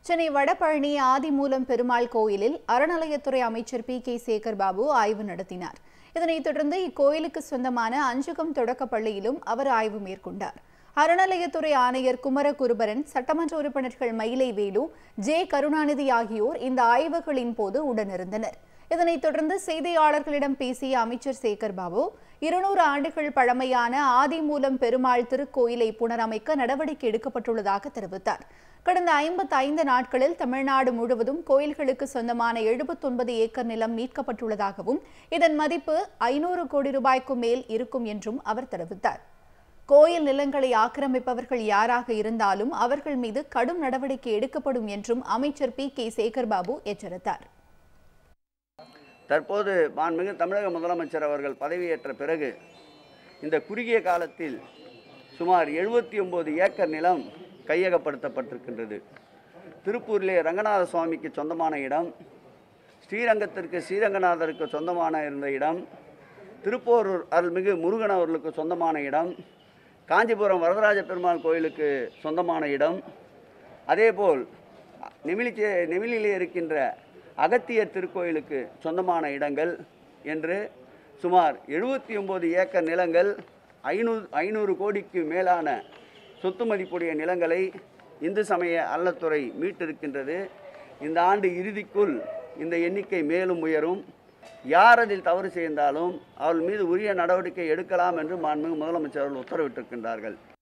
சென்னை வடபழனி ஆதிமூலம் பெருமாள் கோயிலில் அறநிலையத்துறை அமைச்சர் பி கே சேகர் பாபு ஆய்வு நடத்தினார் இதனைத் தொடர்ந்து இக்கோயிலுக்கு சொந்தமான அஞ்சுகம் தொடக்கப் பள்ளியிலும் அவர் ஆய்வு மேற்கொண்டார் அறநிலையத்துறை ஆணையர் குமரகுருபரன் சட்டமன்ற உறுப்பினர்கள் மயிலை வேலு ஜே கருணாநிதி ஆகியோர் இந்த ஆய்வுகளின் போது உடனிருந்தனர் இதனைத் தொடர்ந்து செய்தியாளர்களிடம் பேசிய அமைச்சர் சேகர் பாபு இருநூறு ஆண்டுகள் பழமையான ஆதிமூலம் பெருமாள் திருக்கோயிலை புனரமைக்க நடவடிக்கை எடுக்கப்பட்டுள்ளதாக தெரிவித்தார் கடந்த ஐம்பத்தி ஐந்து நாட்களில் தமிழ்நாடு முழுவதும் கோயில்களுக்கு சொந்தமான எழுபத்தொன்பது ஏக்கர் நிலம் மீட்கப்பட்டுள்ளதாகவும் இதன் மதிப்பு ஐநூறு கோடி ரூபாய்க்கு மேல் இருக்கும் என்றும் அவர் தெரிவித்தார் கோயில் நிலங்களை ஆக்கிரமிப்பவர்கள் யாராக இருந்தாலும் அவர்கள் மீது கடும் நடவடிக்கை எடுக்கப்படும் என்றும் அமைச்சர் பி கே சேகர்பாபு எச்சரித்தார் தற்போது மாண்புமிகு தமிழக முதலமைச்சர் அவர்கள் பதவியேற்ற பிறகு இந்த குறுகிய காலத்தில் சுமார் எழுபத்தி ஒம்பது ஏக்கர் நிலம் கையகப்படுத்தப்பட்டிருக்கின்றது திருப்பூரிலே ரங்கநாத சுவாமிக்கு சொந்தமான இடம் ஸ்ரீரங்கத்திற்கு ஸ்ரீரங்கநாதருக்கு சொந்தமான இருந்த இடம் திருப்போரூர் அருள்மிகு முருகன் அவர்களுக்கு சொந்தமான இடம் காஞ்சிபுரம் வரதராஜ பெருமாள் கோயிலுக்கு சொந்தமான இடம் அதேபோல் நெமிலி நெமிலிலே இருக்கின்ற அகத்தியர் திருக்கோயிலுக்கு சொந்தமான இடங்கள் என்று சுமார் எழுபத்தி ஒம்பது ஏக்கர் நிலங்கள் ஐநூறு ஐநூறு கோடிக்கு மேலான சொத்து மதிப்புடைய நிலங்களை இந்து சமய அறநிலைத்துறை மீட்டிருக்கின்றது இந்த ஆண்டு இறுதிக்குள் இந்த எண்ணிக்கை மேலும் உயரும் யார் அதில் தவறு செய்தாலும் அவர்கள் மீது உரிய நடவடிக்கை எடுக்கலாம் என்று மாண்புமிகு முதலமைச்சர் அவர்கள் உத்தரவிட்டிருக்கின்றார்கள்